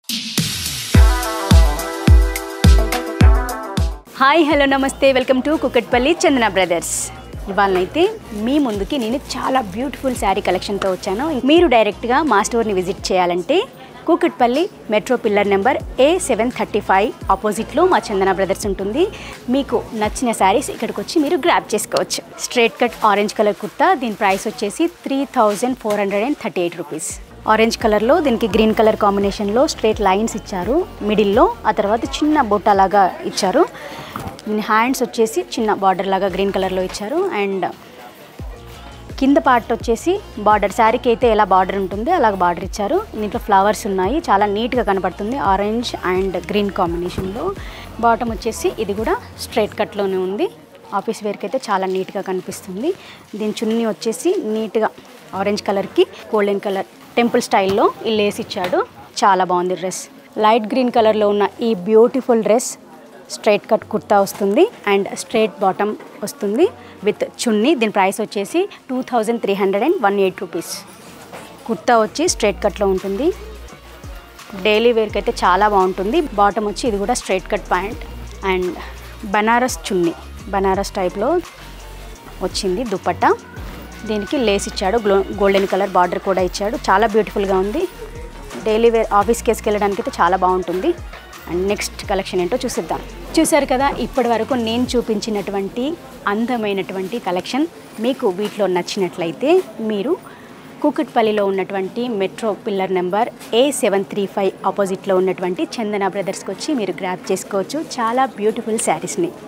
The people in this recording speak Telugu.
హాయ్ హలో నమస్తే welcome to Kukatpally Chandana brothers ఇవాళనైతే మీ ముందుకి నేను చాలా బ్యూటిఫుల్ శారీ కలెక్షన్తో వచ్చాను మీరు డైరెక్ట్గా మా స్టోర్ని విజిట్ చేయాలంటే Kukatpally metro pillar number A seven thirty five ఆపోజిట్లో మా చందన బ్రదర్స్ ఉంటుంది మీకు నచ్చిన శారీస్ ఇక్కడికి వచ్చి మీరు గ్రాప్ చేసుకోవచ్చు straight cut orange colour kurta దీని ప్రైస్ వచ్చేసి three thousand four hundred and thirty eight rupees orange కలర్లో దీనికి గ్రీన్ కలర్ కాంబినేషన్లో స్ట్రేట్ లైన్స్ ఇచ్చారు మిడిల్లో ఆ తర్వాత చిన్న బొట్ట లాగా ఇచ్చారు దీని హ్యాండ్స్ వచ్చేసి చిన్న బార్డర్ లాగా గ్రీన్ కలర్లో ఇచ్చారు అండ్ కింద పార్ట్ వచ్చేసి బార్డర్ శారీకి అయితే ఎలా బార్డర్ ఉంటుందో అలాగ బార్డర్ ఇచ్చారు దీంట్లో ఫ్లవర్స్ ఉన్నాయి చాలా నీట్గా కనపడుతుంది ఆరెంజ్ అండ్ గ్రీన్ కాంబినేషన్లో బాటమ్ వచ్చేసి ఇది కూడా స్ట్రైట్ కట్లోనే ఉంది ఆఫీస్ వేర్కి అయితే చాలా నీట్గా కనిపిస్తుంది దీని చున్నీ వచ్చేసి నీట్గా ఆరెంజ్ కలర్కి గోల్డెన్ కలర్ టెంపుల్ స్టైల్లో ఈ లేస్ ఇచ్చాడు చాలా బాగుంది డ్రెస్ లైట్ గ్రీన్ కలర్లో ఉన్న ఈ beautiful dress straight cut kurta వస్తుంది అండ్ స్ట్రైట్ బాటమ్ వస్తుంది విత్ చున్నీ దీని ప్రైస్ వచ్చేసి two thousand three hundred and one eight rupees kurta వచ్చి స్ట్రైట్ కట్లో ఉంటుంది డైలీ వేర్కి అయితే చాలా బాగుంటుంది బాటమ్ వచ్చి ఇది కూడా straight cut pant and Banaras chunni Banaras టైప్లో వచ్చింది దుపట్టా దీనికి లేస్ ఇచ్చాడు గ్లో గోల్డెన్ కలర్ బార్డర్ కూడా ఇచ్చాడు చాలా బ్యూటిఫుల్గా ఉంది డైలీ వేర్ ఆఫీస్కి వేసుకెళ్ళడానికి అయితే చాలా బాగుంటుంది అండ్ నెక్స్ట్ కలెక్షన్ ఏంటో చూసిద్దాం చూసారు కదా ఇప్పటి వరకు నేను చూపించినటువంటి అందమైనటువంటి కలెక్షన్ మీకు వీటిలో నచ్చినట్లయితే మీరు కూకట్పల్లిలో ఉన్నటువంటి metro pillar number A seven three five ఆపోజిట్లో ఉన్నటువంటి చందన బ్రదర్స్కి వచ్చి మీరు గ్రాప్ చేసుకోవచ్చు చాలా బ్యూటిఫుల్ శారీస్ని